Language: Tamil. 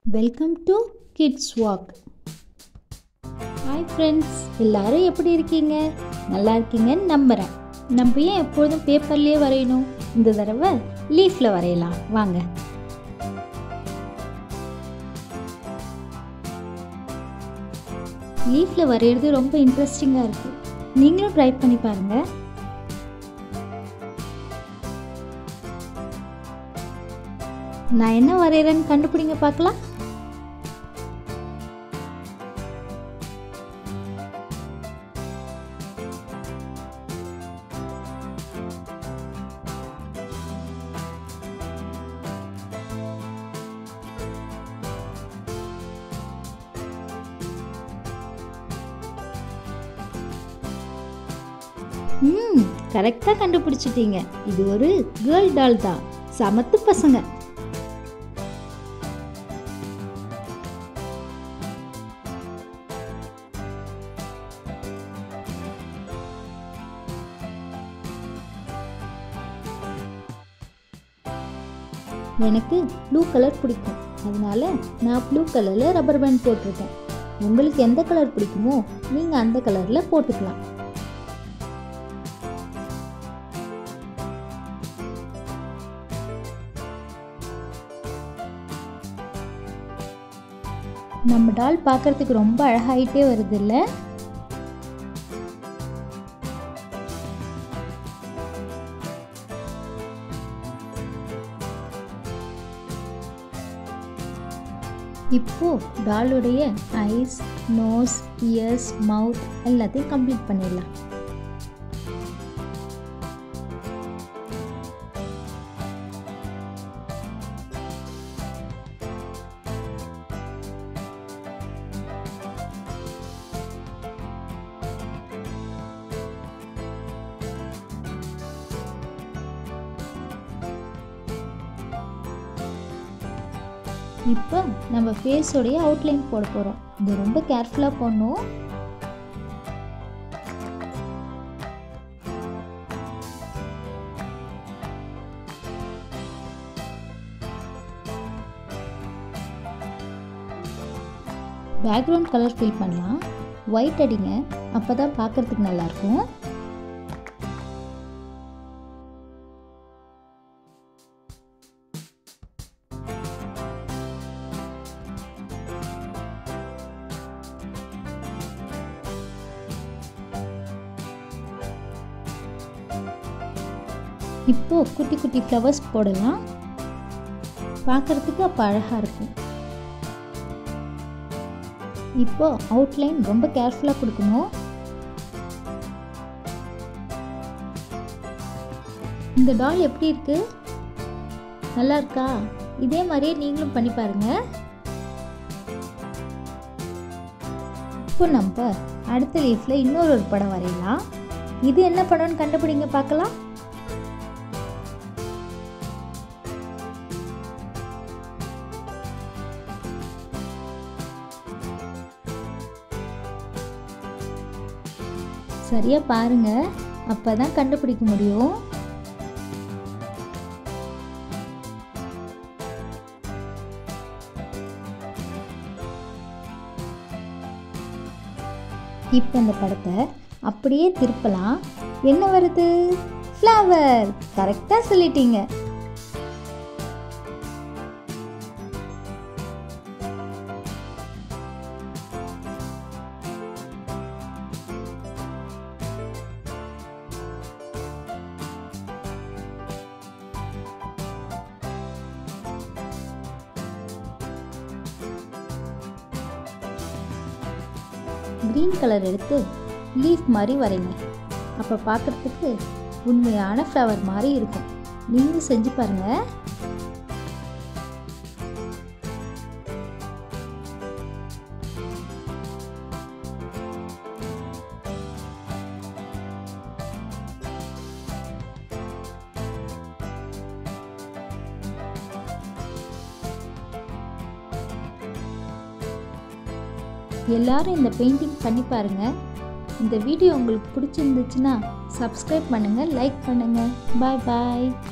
welcome to kids walk hi friends எல்லாரும் எப்படி இருக்கீங்க நல்லா இருக்கீங்கன்னு நம்புகிறேன் நம்ம ஏன் எப்பொழுதும் பேப்பர்லேயே வரையணும் இந்த தடவை லீஃபில் வரையலாம் வாங்க லீஃபில் வரைகிறது ரொம்ப இன்ட்ரெஸ்டிங்காக இருக்குது நீங்களும் ட்ரை பண்ணி பாருங்கள் நான் என்ன வரைகிறேன்னு கண்டுபிடிங்க பார்க்கலாம் ம் கரெக்டாக கண்டுபிடிச்சிட்டீங்க இது ஒரு கேர்ள் டால் தான் சமத்து பசங்க எனக்கு ப்ளூ கலர் பிடிக்கும் அதனால நான் ப்ளூ கலரில் ரப்பர் பேண்ட் போட்டிருக்கேன் உங்களுக்கு எந்த கலர் பிடிக்குமோ நீங்கள் அந்த கலரில் போட்டுக்கலாம் நம்ம டால் பார்க்கறதுக்கு ரொம்ப அழகாயிட்டே வருது இல்லை இப்போ டாலுடைய ஐஸ் நோஸ் இயர்ஸ் மவுத் எல்லாத்தையும் கம்ப்ளீட் பண்ணிடலாம் இப்போ நம்ம ஃபேஸோடைய அவுட்லைன் போட போகிறோம் இது ரொம்ப கேர்ஃபுல்லாக போடணும் பேக்ரவுண்ட் கலர் ஃபில் பண்ணலாம் ஒயிட் அடிங்க அப்போ தான் பார்க்குறதுக்கு நல்லாயிருக்கும் இப்போ குட்டி குட்டி ஃப்ளவர்ஸ் போடலாம் பார்க்குறதுக்கு அப்போ அழகாக இருக்கும் இப்போ அவுட்லைன் ரொம்ப கேர்ஃபுல்லாக கொடுக்கணும் இந்த டால் எப்படி இருக்கு நல்லா இருக்கா இதே மாதிரியே நீங்களும் பண்ணி பாருங்க இப்போ நம்ம அடுத்த லீஃப்ல இன்னொரு ஒரு படம் வரையலாம் இது என்ன படம்னு கண்டுபிடிங்க பார்க்கலாம் சரியாக பாருங்க அப்போ தான் கண்டுபிடிக்க முடியும் இப்போ இந்த படத்தை அப்படியே திருப்பலாம் என்ன வருது ஃப்ளவர் கரெக்டாக சொல்லிட்டீங்க க்ரீன் கலர் எடுத்து லீஃப் மாதிரி வரைங்க அப்போ பார்க்குறதுக்கு உண்மையான ஃப்ளவர் மாதிரி இருக்கும் நீங்கள் செஞ்சு பாருங்கள் எல்லாரும் இந்த பெயிண்டிங் பண்ணி பாருங்கள் இந்த வீடியோ உங்களுக்கு பிடிச்சிருந்துச்சுன்னா சப்ஸ்கிரைப் பண்ணுங்கள் லைக் பண்ணுங்கள் பாய் பாய்